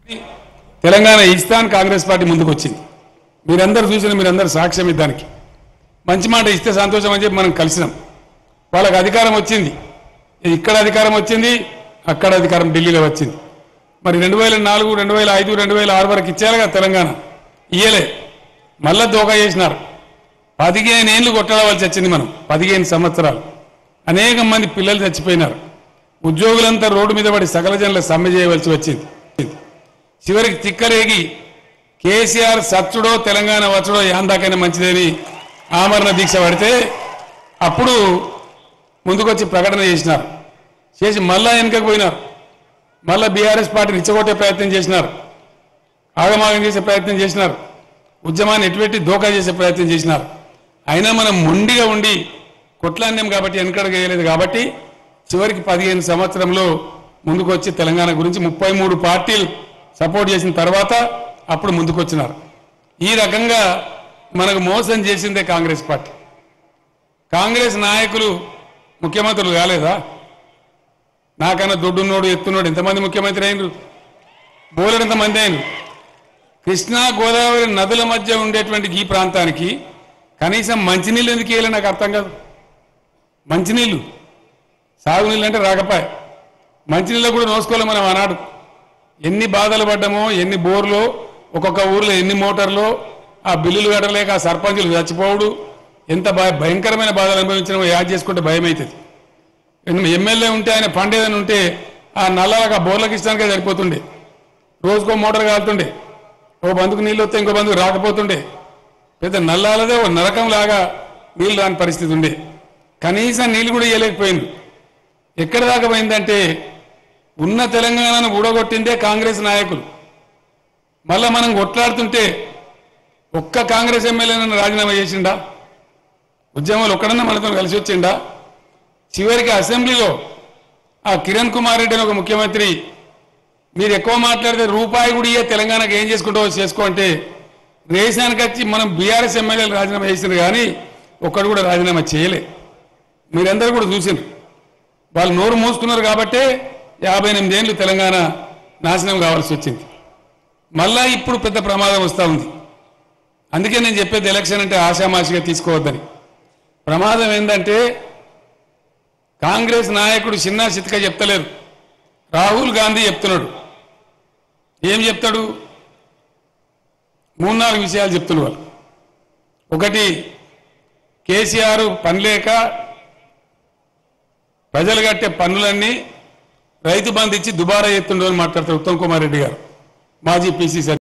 Telangana ఇస్తాన్ Congress party ముందుకు వచ్చింది మీరందరూ చూసిన మీరందరూ సాక్ష్యం దానికి మంచి మాట ఇస్తే సంతోషం అని చెప్పి మనం కలిసినాం వాళ్ళకి అధికారం వచ్చింది ఇక్కడ అధికారం వచ్చింది అక్కడ అధికారం ఢిల్లీలో వచ్చింది మరి రెండు వేల నాలుగు రెండు వేల ఐదు రెండు వేల ఆరు వరకు ఇచ్చేయాలిగా తెలంగాణ ఇయ్యలే మళ్ళా దోకా చేసినారు పదిహేను ఏళ్ళు కొట్టడవలసి వచ్చింది మనం పదిహేను సంవత్సరాలు అనేక మంది పిల్లలు చచ్చిపోయినారు ఉద్యోగులంతా రోడ్డు మీద పడి సకల జనుల సమ్మె చేయవలసి వచ్చింది చివరికి తిక్కరేగి కేసీఆర్ సచ్చుడో తెలంగాణ వచ్చడో యాందాకైనా మంచిదని ఆమరణ దీక్ష పడితే అప్పుడు ముందుకొచ్చి ప్రకటన చేసినారు చేసి మళ్ళా వెనుకకు పోయినారు మళ్ళా బీఆర్ఎస్ పార్టీని ఇచ్చగొట్టే ప్రయత్నం చేసినారు ఆగమాగం చేసే ప్రయత్నం చేసినారు ఉద్యమాన్ని ఎటువంటి దోకా చేసే ప్రయత్నం చేసినారు అయినా మనం మొండిగా ఉండి కొట్లాన్యం కాబట్టి వెనకడగా వేయలేదు కాబట్టి చివరికి పదిహేను సంవత్సరంలో ముందుకు వచ్చి తెలంగాణ గురించి ముప్పై మూడు పార్టీలు సపోర్ట్ చేసిన తర్వాత అప్పుడు ముందుకు వచ్చినారు ఈ రకంగా మనకు మోసం చేసిందే కాంగ్రెస్ పార్టీ కాంగ్రెస్ నాయకులు ముఖ్యమంత్రులు కాలేదా నాకన్నా దొడ్డున్నోడు ఎత్తున్నోడు ఎంతమంది ముఖ్యమంత్రి అయినరు బోలెడు ఎంతమంది అయినరు కృష్ణా గోదావరి నదుల మధ్య ఉండేటువంటి ఈ ప్రాంతానికి కనీసం మంచినీళ్ళు ఎందుకు వేయాలి నాకు అర్థం కాదు మంచినీళ్ళు సాగునీళ్ళు అంటే రాకపాయ మంచినీళ్ళు కూడా నోసుకోలే మనం ఆనాడు ఎన్ని బాధలు పడ్డామో ఎన్ని బోర్లు ఒక్కొక్క ఊర్లో ఎన్ని మోటార్లు ఆ బిల్లులు కట్టలేక ఆ సర్పంచులు చచ్చిపోవుడు ఎంత భయ- భయంకరమైన బాధలు అనుభవించినమో యాడ్ చేసుకుంటే భయం అవుతుంది ఎమ్మెల్యే ఉంటే ఆయన ఫండ్ ఏదైనా ఉంటే ఆ నల్లలకు ఆ బోర్లకు ఇష్టానికే సరిపోతుండే రోజుకో మోటార్ కాలుతుండే ఓ బందుకు నీళ్ళు వస్తే ఇంకో బందుకు రాకపోతుండే పెద్ద నల్లాలదే ఓ నరకం లాగా నీళ్ళు రాని పరిస్థితి ఉండే కనీసం నీళ్ళు కూడా ఇవ్వలేకపోయింది ఎక్కడ దాకా పోయిందంటే ఉన్న తెలంగాణను ఊడగొట్టిందే కాంగ్రెస్ నాయకులు మళ్ళా మనం కొట్లాడుతుంటే ఒక్క కాంగ్రెస్ ఎమ్మెల్యేనన్నా రాజీనామా చేసిండా ఉద్యమాలు ఒక్కడన్నా మనతో కలిసి వచ్చిండా చివరికి అసెంబ్లీలో ఆ కిరణ్ కుమార్ రెడ్డి అని ఒక ముఖ్యమంత్రి మీరు ఎక్కువ మాట్లాడితే రూపాయి కూడా ఇయ్యే తెలంగాణకు ఏం చేసుకుంటావో చేసుకో అంటే రేషానికి వచ్చి మనం బీఆర్ఎస్ ఎమ్మెల్యేలు రాజీనామా చేసిండ్రు కానీ ఒక్కడు కూడా రాజీనామా చేయలే మీరందరూ కూడా చూసిండ్రు వాళ్ళు నోరు మూసుకున్నారు కాబట్టే యాభై ఎనిమిది ఏళ్ళు తెలంగాణ నాశనం కావాల్సి వచ్చింది మళ్ళా ఇప్పుడు పెద్ద ప్రమాదం వస్తూ ఉంది అందుకే నేను చెప్పేది ఎలక్షన్ అంటే ఆశామాషిగా తీసుకోవద్దని ప్రమాదం ఏంటంటే కాంగ్రెస్ నాయకుడు చిన్న చిత్క చెప్తలేరు రాహుల్ గాంధీ చెప్తున్నాడు ఏం చెప్తాడు మూడు నాలుగు విషయాలు చెప్తున్నారు వాళ్ళు ఒకటి కేసీఆర్ పని లేక ప్రజలు కట్టే పన్నులన్నీ రైతు బంధు ఇచ్చి దుబారా ఎత్తుండో అని మాట్లాడతారు ఉత్తమ్ కుమార్ రెడ్డి గారు మాజీ పిసిసి